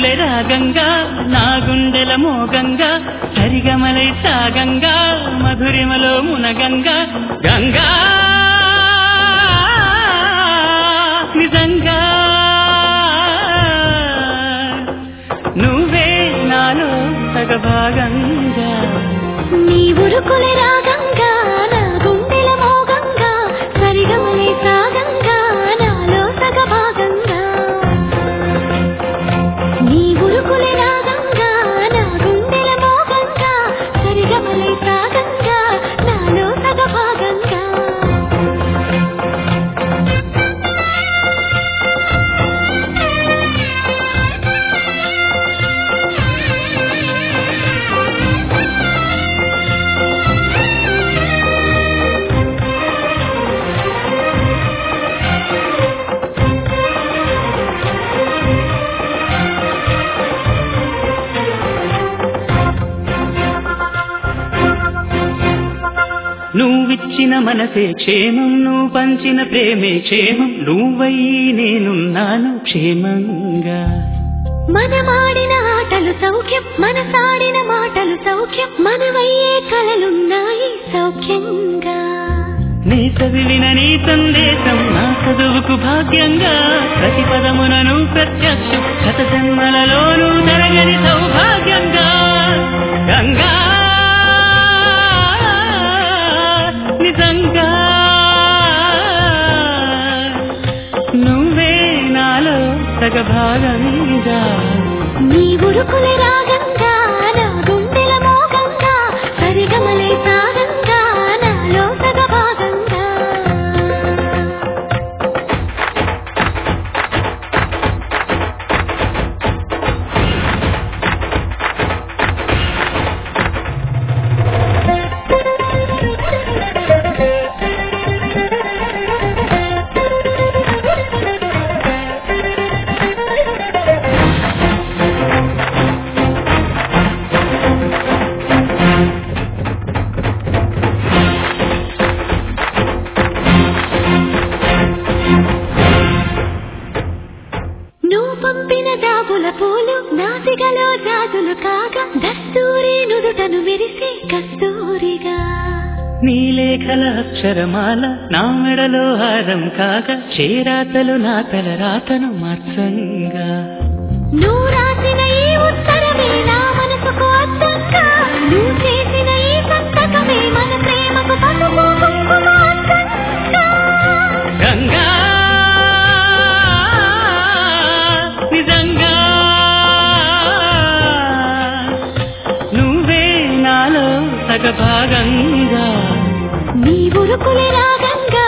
ఉరుకులే రాగంగా నా గుండెల మోగంగా సరిగమలై సాగంగా మధురిమలో మునగంగా గంగా నిజంగా నువ్వే నాలో సగభాగంగా నీ ఉరుకుల రాగంగా నా గుండెల మోగంగా సరిగమలే సాగంగా నాలో సగభాగంగా నీ ఉరుకుల రాగంగా నా గుండెల మోగంగా సరిగమలే సాగంగా నాలో సగభాగంగా నువ్విచ్చిన మనసే క్షేమం నువ్వు పంచిన ప్రేమే క్షేమం నువ్వయ్యి నేనున్నాను క్షేమంగా మనమాడిన ఆటలు సౌఖ్యం మనసాడిన మాటలు సౌఖ్యం మనవయ్యే కలలున్నాయి సౌఖ్యంగా నీ చదివిన నీ సందేశం నా చదువుకు భాగ్యంగా ప్రతి పదమునను ప్రత్యక్షం శత జన్మలలోనూ జరగని సౌభాగ్యంగా గంగా నిజంగా నువ్వే నాలో సగభాగంగా నీ ఉరుకుల రాగంగా నా గుండెల మోగంగా సరిగమలే సాగంగా నాలో సగభాగంగా నువ్వు పంపిన జాబుల పూలు నాసిగలో జాజులు కాగా దస్తూరి నుదుటను మెరిసే కస్తూరిగా నీ లేఖల అక్షరమాల నా మెడలో హారం కాగా చేరాతలు నా తల రాతను మార్చంగా నువ్వు రాసిన ఈ ఉత్తరమే నా మనసుకు అర్థంగా నువ్వు చేసిన ఈ సంతకమే మన ప్రేమకు పసుపు కుంకుమ అద్దంగా. గంగా నిజంగా నువ్వే నాలో సగభాగంగా నీ ఉరుకుల రాగంగా